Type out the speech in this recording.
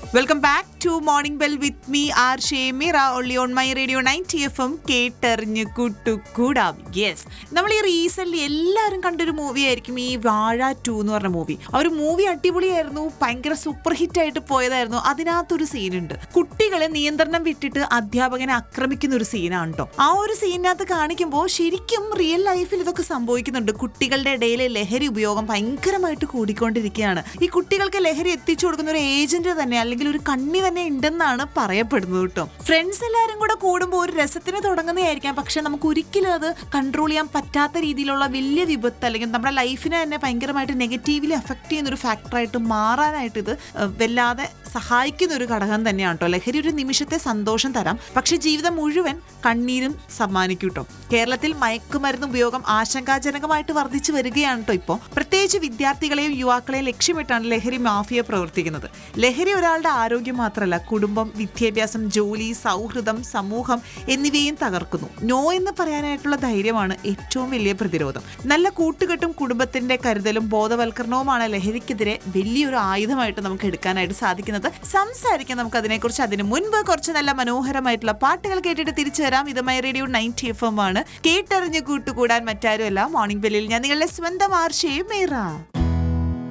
welcome back to morning bell with me R Shemira ഒള്ളി on my radio ninety F M കേട്ടെറിഞ്ഞ് കൂട്ടുകൂടാം yes നമ്മൾ ഈ റീസെന്റ് എല്ലാവരും കണ്ടൊരു മൂവി ആയിരിക്കും ഈ വാഴ ടു എന്ന് പറഞ്ഞ മൂവി ആ ഒരു മൂവി അടിപൊളിയായിരുന്നു ഭയങ്കര സൂപ്പർ ഹിറ്റ് ആയിട്ട് പോയതായിരുന്നു അതിനകത്തൊരു സീനുണ്ട് കുട്ടികളെ നിയന്ത്രണം വിട്ടിട്ട് അധ്യാപകനെ ആക്രമിക്കുന്ന ഒരു സീനാണ് കേട്ടോ ആ ഒരു സീനിനകത്ത് കാണിക്കുമ്പോൾ ശരിക്കും റിയൽ ലൈഫിൽ ഇതൊക്കെ സംഭവിക്കുന്നുണ്ട് കുട്ടികളുടെ ഇടയിൽ ലഹരി ഉപയോഗം ഭയങ്കരമായിട്ട് കൂടിക്കൊണ്ടിരിക്കുകയാണ് ഈ കുട്ടികൾക്ക് ലഹരി എത്തിച്ചു കൊടുക്കുന്ന ഒരു ഏജന്റ് തന്നെ അല്ലെങ്കിൽ ഒരു കണ്ണി തന്നെ ഉണ്ടെന്നാണ് പറയപ്പെടുന്നത് കേട്ടോ ഫ്രണ്ട്സ് എല്ലാവരും കൂടെ കൂടുമ്പോൾ ഒരു രസത്തിന് തുടങ്ങുന്നതായിരിക്കാം പക്ഷെ നമുക്ക് ഒരിക്കലും അത് കൺട്രോൾ ചെയ്യാൻ പറ്റാത്ത രീതിയിലുള്ള വലിയ വിപത്ത് അല്ലെങ്കിൽ നമ്മുടെ ലൈഫിനെ തന്നെ ഭയങ്കരമായിട്ട് നെഗറ്റീവ്ലി അഫക്റ്റ് ചെയ്യുന്ന ഒരു ഫാക്ടറായിട്ട് മാറാനായിട്ട് ഇത് ഏഹ്, വല്ലാതെ സഹായിക്കുന്ന ഒരു ഘടകം തന്നെയാണ് കേട്ടോ ലഹരി ഒരു നിമിഷത്തെ സന്തോഷം തരാം പക്ഷെ ജീവിതം മുഴുവൻ കണ്ണീരും സമ്മാനിക്കും കേട്ടോ കേരളത്തിൽ മയക്കുമരുന്ന് ഉപയോഗം ആശങ്കാജനകമായിട്ട് വർദ്ധിച്ചു വരികയാണ് കേട്ടോ ഇപ്പോൾ പ്രത്യേകിച്ച് വിദ്യാർത്ഥികളെയും യുവാക്കളെയും ലക്ഷ്യമിട്ടാണ് ലഹരി മാഫിയ പ്രവർത്തിക്കുന്നത് ലഹരി ഒരാളുടെ ആരോഗ്യം മാത്രമല്ല കുടുംബം വിദ്യാഭ്യാസം ജോലി സൗഹൃദം സമൂഹം എന്നിവയും തകർക്കുന്നു നോ എന്ന് പറയാനായിട്ടുള്ള ധൈര്യമാണ് ഏറ്റവും വലിയ പ്രതിരോധം നല്ല കൂട്ടുകെട്ടും കുടുംബത്തിന്റെ കരുതലും ബോധവൽക്കരണവുമാണ് ലഹരിക്കെതിരെ വലിയൊരു ആയുധമായിട്ട് നമുക്ക് എടുക്കാനായിട്ട് സാധിക്കുന്നത് സംസാരിക്കാൻ നമുക്ക് അതിനെക്കുറിച്ച് അതിന് മുൻപ് കുറച്ച് നല്ല മനോഹരമായിട്ടുള്ള പാട്ടുകൾ കേട്ടിട്ട് തിരിച്ചു വരാം ഇത് my radio ninety F M ആണ് കേട്ടറിഞ്ഞ് കൂട്ടുകൂടാൻ മറ്റാരുമല്ല മോർണിംഗ് ബെല്ലിൽ ഞാൻ നിങ്ങളുടെ സ്വന്തം ആർഷയും മീറ